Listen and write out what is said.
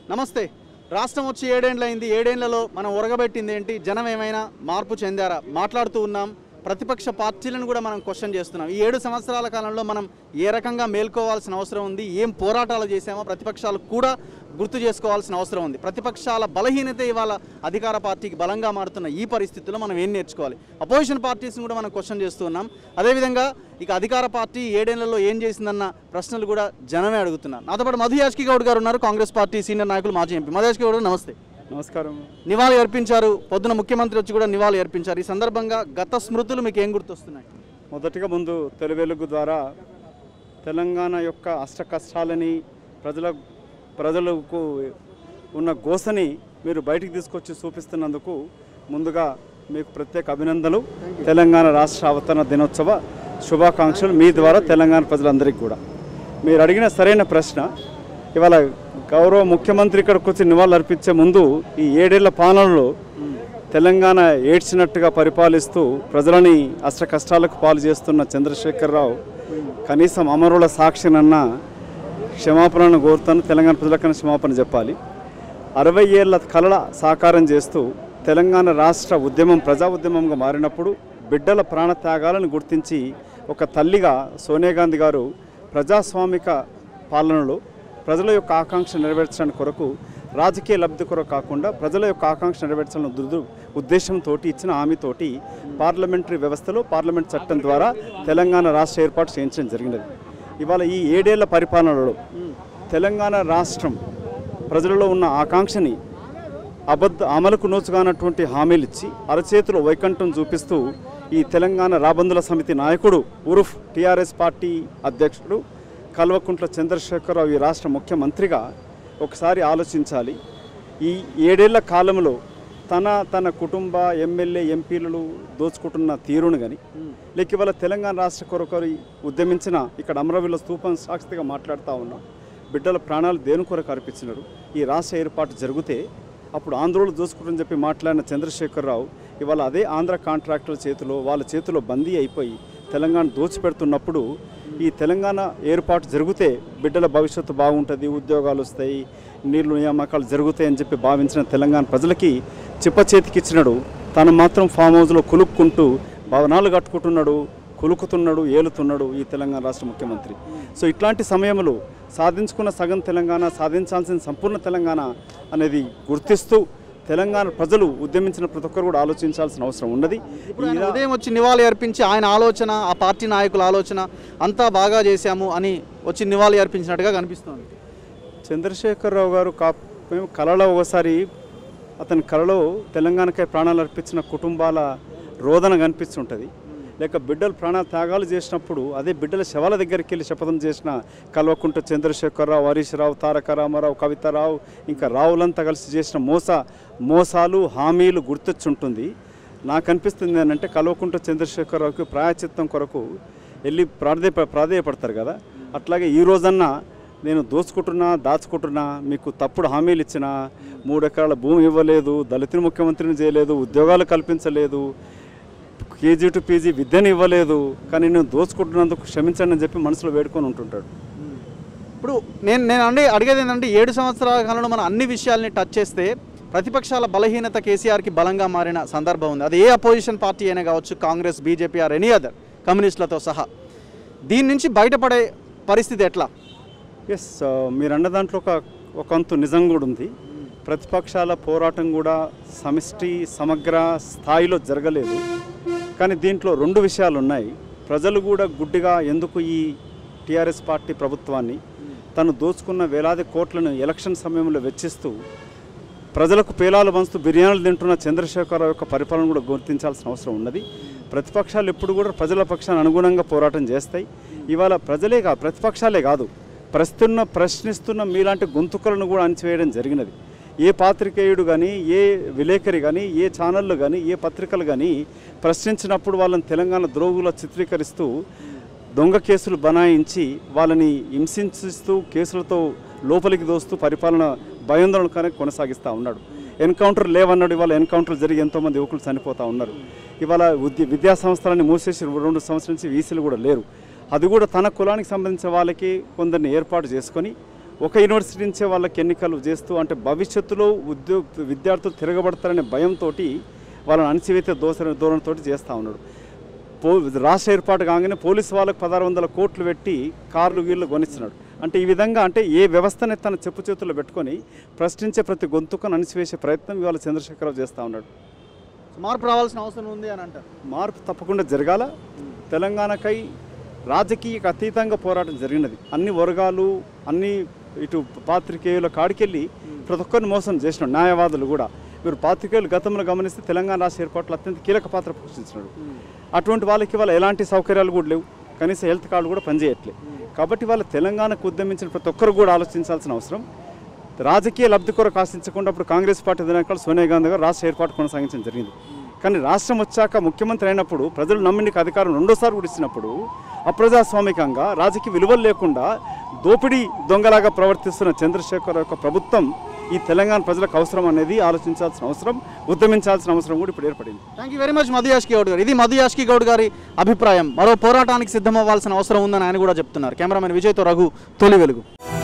నమస్తే రాష్ట్రం వచ్చి ఏడేండ్లైంది ఏడేండ్లలో మనం ఉరగబెట్టింది ఏంటి జనం ఏమైనా మార్పు చెందారా మాట్లాడుతూ ఉన్నాం ప్రతిపక్ష పార్టీలను కూడా మనం క్వశ్చన్ చేస్తున్నాం ఈ ఏడు సంవత్సరాల కాలంలో మనం ఏ రకంగా మేల్కోవాల్సిన అవసరం ఉంది ఏం పోరాటాలు చేసామో ప్రతిపక్షాలు కూడా గుర్తు చేసుకోవాల్సిన అవసరం ఉంది ప్రతిపక్షాల బలహీనత ఇవాళ అధికార పార్టీకి బలంగా మారుతున్న ఈ పరిస్థితుల్లో మనం ఏం నేర్చుకోవాలి అపోజిషన్ పార్టీస్ని కూడా మనం క్వశ్చన్ చేస్తున్నాం అదేవిధంగా ఇక అధికార పార్టీ ఏడేళ్లలో ఏం చేసిందన్న ప్రశ్నలు కూడా జనమే అడుగుతున్నారు నాతో పాటు మధు యాష్కి గౌడ్ గారు ఉన్నారు కాంగ్రెస్ పార్టీ సీనియర్ నాయకులు మాజీ ఎంపీ మధు యాష్కి గౌడ్ నమస్తే నమస్కారం నివాళి అర్పించారు పొద్దున ముఖ్యమంత్రి వచ్చి కూడా నివాళి అర్పించారు ఈ సందర్భంగా గత స్మృతులు మీకు ఏం గుర్తొస్తున్నాయి మొదటిగా ముందు తొలి వెలుగు ద్వారా తెలంగాణ యొక్క అష్ట కష్టాలని ప్రజల ప్రజలకు ఉన్న గోసని మీరు బయటికి తీసుకొచ్చి చూపిస్తున్నందుకు ముందుగా మీకు ప్రత్యేక అభినందనలు తెలంగాణ రాష్ట్ర అవతరణ దినోత్సవ శుభాకాంక్షలు మీ ద్వారా తెలంగాణ ప్రజలందరికీ కూడా మీరు అడిగిన సరైన ప్రశ్న ఇవాళ గౌరవ ముఖ్యమంత్రి ఇక్కడికి వచ్చి నివాళులు అర్పించే ముందు ఈ ఏడేళ్ల పాలనలో తెలంగాణ ఏడ్చినట్టుగా పరిపాలిస్తూ ప్రజలని అష్ట కష్టాలకు పాలు చేస్తున్న చంద్రశేఖరరావు కనీసం అమరుల సాక్షినన్న క్షమాపణను కోరుతాను తెలంగాణ ప్రజలకన్నా క్షమాపణ చెప్పాలి అరవై ఏళ్ల కలల సాకారం చేస్తూ తెలంగాణ రాష్ట్ర ఉద్యమం ప్రజా ఉద్యమంగా మారినప్పుడు బిడ్డల ప్రాణత్యాగాలను గుర్తించి ఒక తల్లిగా సోనియా గాంధీ గారు ప్రజాస్వామిక పాలనలో ప్రజల యొక్క ఆకాంక్ష నెరవేర్చడానికి కొరకు రాజకీయ లబ్ధి కొరకు కాకుండా ప్రజల యొక్క ఆకాంక్ష నెరవేర్చాలని దుర్దు ఉద్దేశంతో ఇచ్చిన హామీతోటి పార్లమెంటరీ వ్యవస్థలో పార్లమెంట్ చట్టం ద్వారా తెలంగాణ రాష్ట్ర ఏర్పాటు చేయించడం జరిగినది ఇవాళ ఈ ఏడేళ్ల పరిపాలనలో తెలంగాణ రాష్ట్రం ప్రజలలో ఉన్న ఆకాంక్షని అబద్ధ అమలుకు నోచుగానటువంటి హామీలు ఇచ్చి అరచేతిలో వైకంఠం చూపిస్తూ ఈ తెలంగాణ రాబందుల సమితి నాయకుడు ఉరుఫ్ టీఆర్ఎస్ పార్టీ అధ్యక్షుడు కల్వకుంట్ల చంద్రశేఖరరావు ఈ రాష్ట్ర ముఖ్యమంత్రిగా ఒకసారి ఆలోచించాలి ఈ ఏడేళ్ల కాలంలో తన తన కుటుంబ ఎమ్మెల్యే ఎంపీలు దోచుకుంటున్న తీరును కానీ లేక ఇవాళ తెలంగాణ రాష్ట్ర కొరకొరి ఉద్యమించిన ఇక్కడ అమరవీల స్తూపం సాక్షిగా మాట్లాడుతూ ఉన్నాం బిడ్డల ప్రాణాలు దేని కొరకు అర్పించినారు ఈ రాష్ట్ర ఏర్పాటు జరిగితే అప్పుడు ఆంధ్రోలు దోసుకుంటని చెప్పి మాట్లాడిన చంద్రశేఖరరావు ఇవాళ అదే ఆంధ్ర కాంట్రాక్టుల చేతిలో వాళ్ళ చేతిలో బందీ అయిపోయి తెలంగాణ దోచిపెడుతున్నప్పుడు ఈ తెలంగాణ ఏర్పాటు జరిగితే బిడ్డల భవిష్యత్తు బాగుంటుంది ఉద్యోగాలు వస్తాయి నీళ్లు నియామకాలు జరుగుతాయని చెప్పి భావించిన తెలంగాణ ప్రజలకి చిప్ప చేతికిచ్చినాడు తను మాత్రం ఫామ్ హౌస్లో కులుక్కుంటూ భవనాలు కట్టుకుంటున్నాడు కులుకుతున్నాడు ఏలుతున్నాడు ఈ తెలంగాణ రాష్ట్ర ముఖ్యమంత్రి సో ఇట్లాంటి సమయంలో సాధించుకున్న సగం తెలంగాణ సాధించాల్సిన సంపూర్ణ తెలంగాణ అనేది గుర్తిస్తూ తెలంగాణ ప్రజలు ఉద్యమించిన ప్రతి ఒక్కరు కూడా ఆలోచించాల్సిన అవసరం ఉన్నది ఇప్పుడు ఆయన ఉదయం వచ్చి నివాళి అర్పించి ఆయన ఆలోచన ఆ పార్టీ నాయకుల ఆలోచన అంతా బాగా చేశాము అని వచ్చి నివాళి అర్పించినట్టుగా కనిపిస్తోంది చంద్రశేఖరరావు గారు కా మేము కళలో ఒకసారి అతని కళలో తెలంగాణకై ప్రాణాలు అర్పించిన కుటుంబాల రోదన కనిపిస్తుంటుంది లేక బిడ్డలు ప్రాణ త్యాగాలు చేసినప్పుడు అదే బిడ్డల శవాల దగ్గరికి వెళ్ళి శపథం చేసిన కల్వకుంట చంద్రశేఖరరావు హరీష్ రావు తారక రామారావు కవితారావు ఇంకా రావులంతా కలిసి చేసిన మోస మోసాలు హామీలు గుర్తొచ్చుంటుంది నాకు అనిపిస్తుంది ఏంటంటే కల్వకుంట చంద్రశేఖరరావుకి ప్రాయచిత్తం కొరకు వెళ్ళి ప్రాధేయ ప్రాధేయపడతారు కదా అట్లాగే ఈ రోజన్నా నేను దోచుకుంటున్నా దాచుకుంటున్నా మీకు తప్పుడు హామీలు ఇచ్చిన మూడు ఎకరాల భూమి ఇవ్వలేదు దళితుని ముఖ్యమంత్రిని చేయలేదు ఉద్యోగాలు కల్పించలేదు కేజీ టు పీజీ విద్యను ఇవ్వలేదు కానీ నేను దోచుకుంటున్నందుకు క్షమించండి అని చెప్పి మనసులో వేడుకొని ఉంటుంటాడు ఇప్పుడు నేను నేను అంటే అడిగేది ఏంటంటే ఏడు సంవత్సరాల కాలంలో మనం అన్ని విషయాల్ని టచ్ చేస్తే ప్రతిపక్షాల బలహీనత కేసీఆర్కి బలంగా మారిన సందర్భం ఉంది అది ఏ అపోజిషన్ పార్టీ అయినా కావచ్చు Congress BJP or any other కమ్యూనిస్టులతో సహా దీని నుంచి బయటపడే పరిస్థితి ఎట్లా ఎస్ మీరు అన్న దాంట్లో ఒక ఒక అంతు నిజం కూడా ఉంది ప్రతిపక్షాల పోరాటం కూడా సమిష్టి సమగ్ర స్థాయిలో జరగలేదు కానీ దీంట్లో రెండు విషయాలు ఉన్నాయి ప్రజలు కూడా గుడ్డిగా ఎందుకు ఈ టీఆర్ఎస్ పార్టీ ప్రభుత్వాన్ని తను దోచుకున్న వేలాది కోట్లను ఎలక్షన్ సమయంలో వెచ్చిస్తూ ప్రజలకు పేలాలు పంచుతూ బిర్యానీలు తింటున్న చంద్రశేఖరరావు యొక్క పరిపాలన కూడా గుర్తించాల్సిన అవసరం ఉన్నది ప్రతిపక్షాలు ఎప్పుడు కూడా ప్రజల పక్షాన్ని అనుగుణంగా పోరాటం చేస్తాయి ఇవాళ ప్రజలే కాదు ప్రతిపక్షాలే కాదు ప్రస్తున్న ప్రశ్నిస్తున్న మీలాంటి గొంతుకలను కూడా అణిచివేయడం జరిగినది ఏ పాత్రికేయుడు కానీ ఏ విలేకరి కానీ ఏ ఛానళ్ళు కానీ ఏ పత్రికలు కానీ ప్రశ్నించినప్పుడు వాళ్ళని తెలంగాణ ద్రోగుల చిత్రీకరిస్తూ దొంగ కేసులు బనాయించి వాళ్ళని హింసిస్తూ కేసులతో లోపలికి దోస్తూ పరిపాలన భయాందోళన కానీ కొనసాగిస్తూ ఉన్నాడు ఎన్కౌంటర్ లేవన్నాడు ఇవాళ ఎన్కౌంటర్ జరిగి ఎంతోమంది యువకులు చనిపోతూ ఉన్నారు ఇవాళ విద్య విద్యా సంస్థలని మూసేసి రెండు సంవత్సరాల నుంచి వీసీలు కూడా లేరు అది కూడా తన కులానికి సంబంధించిన వాళ్ళకి కొందరిని ఏర్పాటు చేసుకొని ఒక యూనివర్సిటీ నుంచే వాళ్ళకి ఎన్నికలు చేస్తూ అంటే భవిష్యత్తులో ఉద్యోగ విద్యార్థులు తిరగబడతారనే భయంతో వాళ్ళని అణచివేత దోస ధోరణితో చేస్తూ ఉన్నాడు పో రాష్ట్ర ఏర్పాటు కాగానే పోలీసు వాళ్ళకు పదహారు వందల కోట్లు పెట్టి కార్లు గీర్లు కొనిస్తున్నాడు అంటే ఈ విధంగా అంటే ఏ వ్యవస్థని తన చెప్పు చేతుల్లో పెట్టుకొని ప్రశ్నించే ప్రతి గొంతుకను అణిచివేసే ప్రయత్నం ఇవాళ చంద్రశేఖరరావు చేస్తూ ఉన్నాడు మార్పు రావాల్సిన అవసరం ఉంది అని అంటారు మార్పు తప్పకుండా జరగాల తెలంగాణకై రాజకీయకు అతీతంగా పోరాటం జరిగినది అన్ని వర్గాలు అన్ని ఇటు పాత్రికేయుల కాడికెళ్ళి ప్రతి ఒక్కరిని మోసం చేసినాడు న్యాయవాదులు కూడా మీరు పాత్రికేయులు గతంలో గమనిస్తే తెలంగాణ రాష్ట్ర ఏర్పాట్లు అత్యంత కీలక పాత్ర పోషించినాడు అటువంటి వాళ్ళకి వాళ్ళ ఎలాంటి సౌకర్యాలు కూడా లేవు కనీసం హెల్త్ కార్డు కూడా పనిచేయట్లేదు కాబట్టి వాళ్ళ తెలంగాణకు ఉద్యమించిన ప్రతి ఒక్కరు కూడా ఆలోచించాల్సిన అవసరం రాజకీయ లబ్ధి కొరకు ఆశించకుండా అప్పుడు కాంగ్రెస్ పార్టీ అధినాయకులు సోనియా గాంధీ గారు రాష్ట్ర ఏర్పాటు కొనసాగించడం జరిగింది కానీ రాష్ట్రం వచ్చాక ముఖ్యమంత్రి అయినప్పుడు ప్రజలు నమ్మినికి అధికారం రెండోసారి కూడా ఇచ్చినప్పుడు అప్రజాస్వామికంగా రాజకీయ విలువలు లేకుండా దోపిడీ దొంగలాగా ప్రవర్తిస్తున్న చంద్రశేఖర్ యొక్క ప్రభుత్వం ఈ తెలంగాణ ప్రజలకు అవసరం అనేది ఆలోచించాల్సిన అవసరం ఉద్యమించాల్సిన అవసరం కూడా ఇప్పుడు ఏర్పడింది thank you very much Madhu Yashki Goud గారు ఇది మధు యాష్కి గౌడ్ గారి అభిప్రాయం మరో పోరాటానికి సిద్ధమవ్వాల్సిన అవసరం ఉందని ఆయన కూడా చెప్తున్నారు కెమెరామెన్ విజయ్తో రఘు తొలి వెలుగు